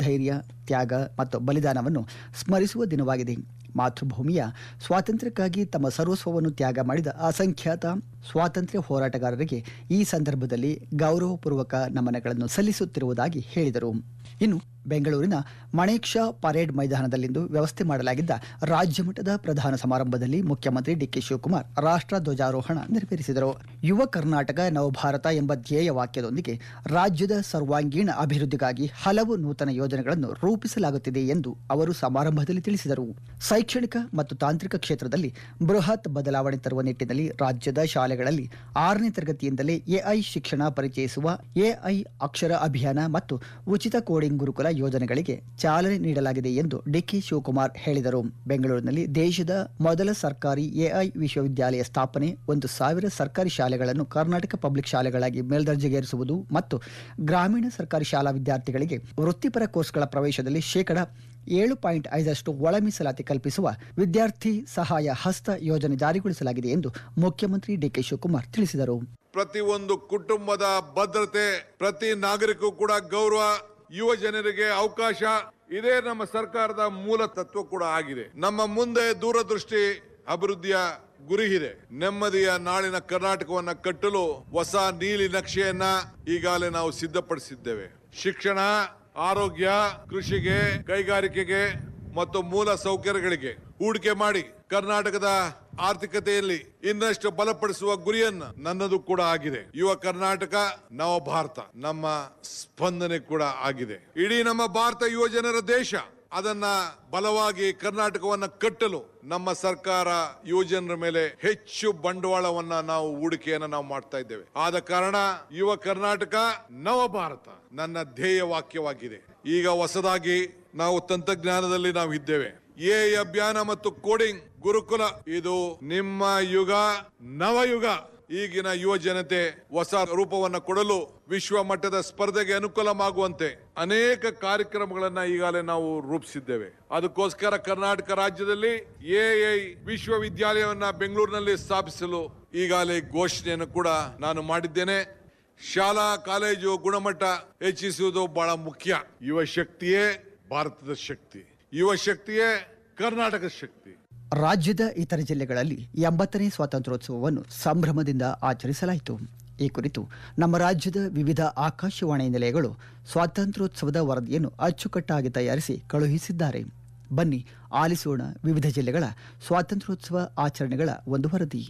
ಧೈರ್ಯ ತ್ಯಾಗ ಮತ್ತು ಬಲಿದಾನವನ್ನು ಸ್ಮರಿಸುವ ದಿನವಾಗಿದೆ ಮಾತೃಭೂಮಿಯ ಸ್ವಾತಂತ್ರ್ಯಕ್ಕಾಗಿ ತಮ್ಮ ಸರ್ವಸ್ವವನ್ನು ತ್ಯಾಗ ಮಾಡಿದ ಅಸಂಖ್ಯಾತ ಸ್ವಾತಂತ್ರ್ಯ ಹೋರಾಟಗಾರರಿಗೆ ಈ ಸಂದರ್ಭದಲ್ಲಿ ಗೌರವಪೂರ್ವಕ ನಮನಗಳನ್ನು ಸಲ್ಲಿಸುತ್ತಿರುವುದಾಗಿ ಹೇಳಿದರು ಇನ್ನು ಬೆಂಗಳೂರಿನ ಮಣೇಕ್ಷ ಪರೇಡ್ ಮೈದಾನದಲ್ಲಿಂದು ವ್ಯವಸ್ಥೆ ಮಾಡಲಾಗಿದ್ದ ರಾಜ್ಯ ಮಟ್ಟದ ಪ್ರಧಾನ ಸಮಾರಂಭದಲ್ಲಿ ಮುಖ್ಯಮಂತ್ರಿ ಡಿಕೆ ಶಿವಕುಮಾರ್ ರಾಷ್ಟ್ರ ಧ್ವಜಾರೋಹಣ ನೆರವೇರಿಸಿದರು ಯುವ ಕರ್ನಾಟಕ ನವಭಾರತ ಎಂಬ ಧ್ಯೇಯ ವಾಕ್ಯದೊಂದಿಗೆ ರಾಜ್ಯದ ಸರ್ವಾಂಗೀಣ ಅಭಿವೃದ್ಧಿಗಾಗಿ ಹಲವು ನೂತನ ಯೋಜನೆಗಳನ್ನು ರೂಪಿಸಲಾಗುತ್ತಿದೆ ಎಂದು ಅವರು ಸಮಾರಂಭದಲ್ಲಿ ತಿಳಿಸಿದರು ಶೈಕ್ಷಣಿಕ ಮತ್ತು ತಾಂತ್ರಿಕ ಕ್ಷೇತ್ರದಲ್ಲಿ ಬೃಹತ್ ಬದಲಾವಣೆ ತರುವ ನಿಟ್ಟಿನಲ್ಲಿ ರಾಜ್ಯದ ಶಾಲೆಗಳಲ್ಲಿ ಆರನೇ ತರಗತಿಯಿಂದಲೇ ಎಐ ಶಿಕ್ಷಣ ಪರಿಚಯಿಸುವ ಎಐ ಅಕ್ಷರ ಅಭಿಯಾನ ಮತ್ತು ಉಚಿತ ಕೋಡಿಂಗ್ ಗುರುಕುಲ ಯೋಜನೆಗಳಿಗೆ ಚಾಲನೆ ನೀಡಲಾಗಿದೆ ಎಂದು ಡಿಕೆ ಶಿವಕುಮಾರ್ ಹೇಳಿದರು ಬೆಂಗಳೂರಿನಲ್ಲಿ ದೇಶದ ಮೊದಲ ಸರ್ಕಾರಿ ಎಐ ವಿಶ್ವವಿದ್ಯಾಲಯ ಸ್ಥಾಪನೆ ಒಂದು ಸಾವಿರ ಸರ್ಕಾರಿ ಶಾಲೆಗಳನ್ನು ಕರ್ನಾಟಕ ಪಬ್ಲಿಕ್ ಶಾಲೆಗಳಾಗಿ ಮೇಲ್ದರ್ಜೆಗೇರಿಸುವುದು ಮತ್ತು ಗ್ರಾಮೀಣ ಸರ್ಕಾರಿ ಶಾಲಾ ವಿದ್ಯಾರ್ಥಿಗಳಿಗೆ ವೃತ್ತಿಪರ ಕೋರ್ಸ್ಗಳ ಪ್ರವೇಶದಲ್ಲಿ ಶೇಕಡ ಏಳು ಪಾಯಿಂಟ್ ಐದರಷ್ಟು ಒಳ ಮೀಸಲಾತಿ ಕಲ್ಪಿಸುವ ವಿದ್ಯಾರ್ಥಿ ಸಹಾಯ ಹಸ್ತ ಯೋಜನೆ ಜಾರಿಗೊಳಿಸಲಾಗಿದೆ ಎಂದು ಮುಖ್ಯಮಂತ್ರಿ ಡಿಕೆ ಶಿವಕುಮಾರ್ ತಿಳಿಸಿದರು ಪ್ರತಿ ಒಂದು ಕುಟುಂಬದ ಭದ್ರತೆ ಪ್ರತಿ ನಾಗರಿಕೂ ಕೂಡ ಗೌರವ ಯುವ ಜನರಿಗೆ ಅವಕಾಶ ಇದೇ ನಮ್ಮ ಸರ್ಕಾರದ ಮೂಲ ತತ್ವ ಕೂಡ ಆಗಿದೆ ನಮ್ಮ ಮುಂದೆ ದೂರದೃಷ್ಟಿ ಅಭಿವೃದ್ಧಿಯ ಗುರಿ ಇದೆ ನೆಮ್ಮದಿಯ ನಾಳಿನ ಕರ್ನಾಟಕವನ್ನ ಕಟ್ಟಲು ಹೊಸ ನೀಲಿ ನಕ್ಷೆಯನ್ನ ಈಗಾಗಲೇ ನಾವು ಸಿದ್ಧಪಡಿಸಿದ್ದೇವೆ ಶಿಕ್ಷಣ ಆರೋಗ್ಯ ಕೃಷಿಗೆ ಕೈಗಾರಿಕೆಗೆ ಮತ್ತು ಮೂಲ ಸೌಕರ್ಯಗಳಿಗೆ ಹೂಡಿಕೆ ಮಾಡಿ ಕರ್ನಾಟಕದ ಆರ್ಥಿಕತೆಯಲ್ಲಿ ಇನ್ನಷ್ಟು ಬಲಪಡಿಸುವ ಗುರಿಯನ್ನ ನನ್ನದು ಕೂಡ ಆಗಿದೆ ಯುವ ಕರ್ನಾಟಕ ನವ ಭಾರತ ನಮ್ಮ ಸ್ಪಂದನೆ ಕೂಡ ಆಗಿದೆ ಇಡೀ ನಮ್ಮ ಭಾರತ ಯುವ ಜನರ ದೇಶ ಅದನ್ನ ಬಲವಾಗಿ ಕರ್ನಾಟಕವನ್ನ ಕಟ್ಟಲು ನಮ್ಮ ಸರ್ಕಾರ ಯುವಜನರ ಮೇಲೆ ಹೆಚ್ಚು ಬಂಡವಾಳವನ್ನ ನಾವು ಹೂಡಿಕೆಯನ್ನ ನಾವು ಮಾಡ್ತಾ ಇದ್ದೇವೆ ಆದ ಕಾರಣ ಯುವ ಕರ್ನಾಟಕ ನವ ಭಾರತ ನನ್ನ ಧ್ಯೇಯ ವಾಕ್ಯವಾಗಿದೆ ಈಗ ಹೊಸದಾಗಿ ನಾವು ತಂತ್ರಜ್ಞಾನದಲ್ಲಿ ನಾವು ಇದ್ದೇವೆ ಎ ಅಭಿಯಾನ ಮತ್ತು ಕೋಡಿಂಗ್ ಗುರುಕುಲ ಇದು ನಿಮ್ಮ ಯುಗ ನವಯುಗ ಈಗಿನ ಯುವ ಜನತೆ ಹೊಸ ರೂಪವನ್ನ ಕೊಡಲು ವಿಶ್ವ ಮಟ್ಟದ ಸ್ಪರ್ಧೆಗೆ ಅನುಕೂಲವಾಗುವಂತೆ ಅನೇಕ ಕಾರ್ಯಕ್ರಮಗಳನ್ನ ಈಗಾಗಲೇ ನಾವು ರೂಪಿಸಿದ್ದೇವೆ ಅದಕ್ಕೋಸ್ಕರ ಕರ್ನಾಟಕ ರಾಜ್ಯದಲ್ಲಿ ಎಐ ವಿಶ್ವವಿದ್ಯಾಲಯವನ್ನ ಬೆಂಗಳೂರಿನಲ್ಲಿ ಸ್ಥಾಪಿಸಲು ಈಗಾಗಲೇ ಘೋಷಣೆಯನ್ನು ಕೂಡ ನಾನು ಮಾಡಿದ್ದೇನೆ ಶಾಲಾ ಕಾಲೇಜು ಗುಣಮಟ್ಟ ಹೆಚ್ಚಿಸುವುದು ಬಹಳ ಮುಖ್ಯ ಯುವ ಶಕ್ತಿಯೇ ಭಾರತದ ಶಕ್ತಿ ಯುವ ಶಕ್ತಿಯೇ ಕರ್ನಾಟಕದ ಶಕ್ತಿ ರಾಜ್ಯದ ಇತರ ಜಿಲ್ಲೆಗಳಲ್ಲಿ ಎಂಬತ್ತನೇ ಸ್ವಾತಂತ್ರ್ಯೋತ್ಸವವನ್ನು ಸಂಭ್ರಮದಿಂದ ಆಚರಿಸಲಾಯಿತು ಈ ಕುರಿತು ನಮ್ಮ ರಾಜ್ಯದ ವಿವಿಧ ಆಕಾಶವಾಣಿ ನಿಲಯಗಳು ಸ್ವಾತಂತ್ರ್ಯೋತ್ಸವದ ವರದಿಯನ್ನು ಅಚ್ಚುಕಟ್ಟಾಗಿ ತಯಾರಿಸಿ ಕಳುಹಿಸಿದ್ದಾರೆ ಬನ್ನಿ ಆಲಿಸೋಣ ವಿವಿಧ ಜಿಲ್ಲೆಗಳ ಸ್ವಾತಂತ್ರ್ಯೋತ್ಸವ ಆಚರಣೆಗಳ ಒಂದು ವರದಿ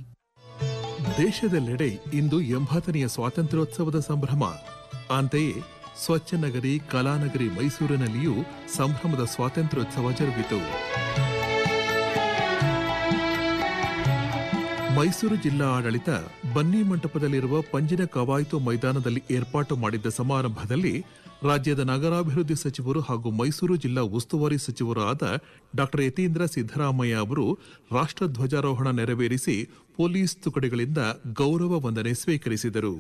ದೇಶದೆಲ್ಲೆಡೆ ಇಂದು ಎಂಬತ್ತನೆಯ ಸ್ವಾತಂತ್ರ್ಯೋತ್ಸವದ ಸಂಭ್ರಮ ಅಂತೆಯೇ ಸ್ವಚ್ಛ ನಗರಿ ಕಲಾನಗರಿ ಮೈಸೂರಿನಲ್ಲಿಯೂ ಸಂಭ್ರಮದ ಸ್ವಾತಂತ್ರ್ಯೋತ್ಸವ ಜರುಗಿತು ಮೈಸೂರು ಜಿಲ್ಲಾ ಆಡಳಿತ ಬನ್ನಿ ಮಂಟಪದಲ್ಲಿರುವ ಪಂಜಿನ ಕವಾಯತು ಮೈದಾನದಲ್ಲಿ ಏರ್ಪಾಟು ಮಾಡಿದ್ದ ಸಮಾರಂಭದಲ್ಲಿ ರಾಜ್ಯದ ನಗರಾಭಿವೃದ್ಧಿ ಸಚಿವರು ಹಾಗೂ ಮೈಸೂರು ಜಿಲ್ಲಾ ಉಸ್ತುವಾರಿ ಸಚಿವರೂ ಆದ ಡಾಕ್ಟರ್ ಯತೀಂದ್ರ ಸಿದ್ದರಾಮಯ್ಯ ಅವರು ರಾಷ್ಟ್ರ ಧ್ವಜಾರೋಹಣ ನೆರವೇರಿಸಿ ಪೊಲೀಸ್ ತುಕಡಿಗಳಿಂದ ಗೌರವ ವಂದನೆ ಸ್ವೀಕರಿಸಿದರು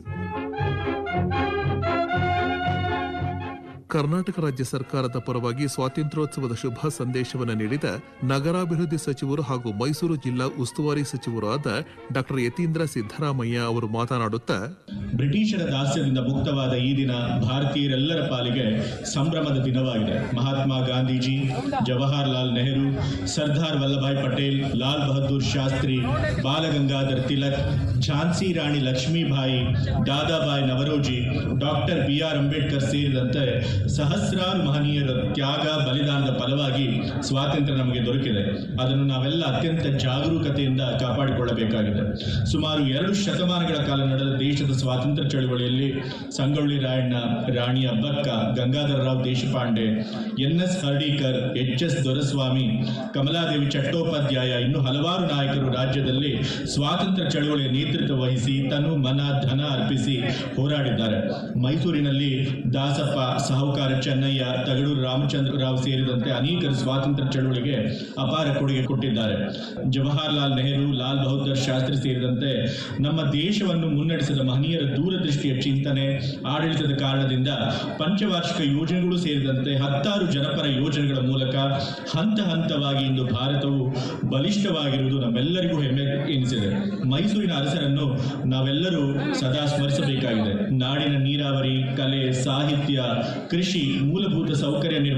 ಕರ್ನಾಟಕ ರಾಜ್ಯ ಸರ್ಕಾರದ ಪರವಾಗಿ ಸ್ವಾತಂತ್ರ್ಯೋತ್ಸವದ ಶುಭ ಸಂದೇಶವನ್ನು ನೀಡಿದ ನಗರಾಭಿವೃದ್ಧಿ ಸಚಿವರು ಹಾಗೂ ಮೈಸೂರು ಜಿಲ್ಲಾ ಉಸ್ತುವಾರಿ ಸಚಿವರೂ ಆದ ಡಾಕ್ಟರ್ ಯತೀಂದ್ರ ಸಿದ್ದರಾಮಯ್ಯ ಅವರು ಮಾತನಾಡುತ್ತಾ ಬ್ರಿಟಿಷರ ದಾಸ್ಯದಿಂದ ಮುಕ್ತವಾದ ಈ ದಿನ ಭಾರತೀಯರೆಲ್ಲರ ಪಾಲಿಗೆ ಸಂಭ್ರಮದ ದಿನವಾಗಿದೆ Mahatma Gandhiji Jawaharlal Nehru Sardar Vallabhbhai Patel Lal Bahadur Shastri Balagangadhar Tilak Jhansi Rani Lakshmibai Dadabhai Naoroji doctor B R Ambedkar ಸೇರಿದಂತೆ ಸಹಸ್ರಾರು ಮಹನೀಯರ ತ್ಯಾಗ ಬಲಿದಾನದ ಫಲವಾಗಿ ಸ್ವಾತಂತ್ರ್ಯ ನಮಗೆ ದೊರಕಿದೆ ಅದನ್ನು ನಾವೆಲ್ಲ ಅತ್ಯಂತ ಜಾಗರೂಕತೆಯಿಂದ ಕಾಪಾಡಿಕೊಳ್ಳಬೇಕಾಗಿದೆ ಸುಮಾರು ಎರಡು ಶತಮಾನಗಳ ಕಾಲ ನಡೆದ ದೇಶದ ಸ್ವಾತಂತ್ರ್ಯ ಚಳವಳಿಯಲ್ಲಿ Sangolli Rayanna Rani Abbakka Gangadhar Rao Deshpande N S Hardikar H S Doreswamy Kamaladevi Chattopadhyay ಇನ್ನು ಹಲವಾರು ನಾಯಕರು ರಾಜ್ಯದಲ್ಲಿ ಸ್ವಾತಂತ್ರ್ಯ ಚಳವಳಿಯ ನೇತೃತ್ವ ವಹಿಸಿ ತನು ಮನ ಧನ ಅರ್ಪಿಸಿ ಹೋರಾಡಿದ್ದಾರೆ ಮೈಸೂರಿನಲ್ಲಿ ದಾಸಪ್ಪ ಸಾಹುಕಾರ ಚೆನ್ನಯ್ಯ ತಗಡೂರು ರಾಮಚಂದ್ರ ರಾವ್ ಸೇರಿದಂತೆ ಅನೇಕರು ಸ್ವಾತಂತ್ರ್ಯ ಚಳವಳಿಗೆ ಅಪಾರ ಕೊಡುಗೆ ಕೊಟ್ಟಿದ್ದಾರೆ ಜವಾಹರ್ಲಾಲ್ ನೆಹರು ಲಾಲ್ ಬಹದ್ದೂರ್ ಶಾಸ್ತ್ರಿ ಸೇರಿದಂತೆ ನಮ್ಮ ದೇಶವನ್ನು ಮುನ್ನಡೆಸಿದ ಮಹನೀಯರ ದೂರದೃಷ್ಟಿಯ ಚಿಂತನೆ ಆಡಳಿತದ ಕಾರಣದಿಂದ ಪಂಚವಾರ್ಷಿಕ ಯೋಜನೆಗಳು ಸೇರಿದಂತೆ ಹತ್ತಾರು ಜನಪರ ಯೋಜನೆಗಳ ಮೂಲಕ ಹಂತ ಹಂತವಾಗಿ ಇಂದು ಭಾರತವು ಬಲಿಷ್ಠವಾಗಿರುವುದು ನಮ್ಮೆಲ್ಲರಿಗೂ ಹೆಮ್ಮೆ ಎನಿಸಿದೆ ಮೈಸೂರಿನ ಅರಸರನ್ನು ನಾವೆಲ್ಲರೂ ಸದಾ ಸ್ಮರಿಸಬೇಕಾಗಿದೆ ನಾಡಿನ ನೀರಾವರಿ ಕಲೆ ಸಾಹಿತ್ಯ ಕೃಷಿ ಮೂಲಭೂತ ಸೌಕರ್ಯ ನಿರ್ಮಾಣ